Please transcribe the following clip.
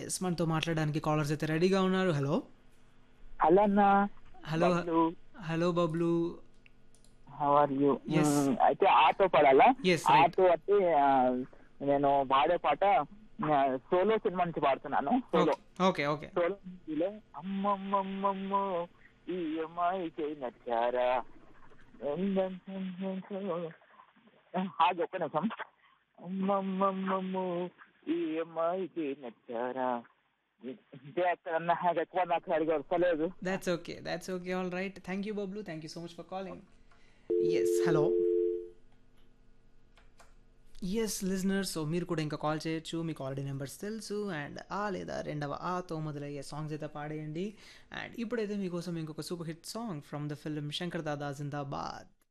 Yes మనతో మాట్లాడడానికి callers అయితే రెడీగా ఉన్నారు హలో హలో అన్న hello Bablu. Hello Bablu how are you Yes. అయితే ఆటో పాడాలా Yes, right. ఆటో అంటే ఆ, నేను పాడే పాట సోలో సినిమా నుంచి పాడుతున్నాను సోలో ఓకే ఓకే సోలో మూవీలో అమ్మమ్మమ్మమ్మో ఈ అమ్మాయికి నచ్చారా అది ఒక్క నిమిషం అమ్మమ్మమ్మమ్మో ఈ అమ్మాయికి నచ్చారా ఇంతే అక్కడ నాకు ఎక్కువ నాకు సరిగా వస్తలేదు that's okay that's okay all right thank you Bablu thank you so much for calling yes hello yes listeners so మీరు కూడా ఇంకా కాల్ చేయొచ్చు మీకు ఆల్రెడీ నెంబర్స్ తెలుసు అండ్ ఆ లేదా రెండవ ఆతో మొదలయ్యే సాంగ్స్ అయితే పాడేయండి అండ్ ఇప్పుడైతే మీకోసం ఇంకొక super hit song from the film Shankar Dada Zindabad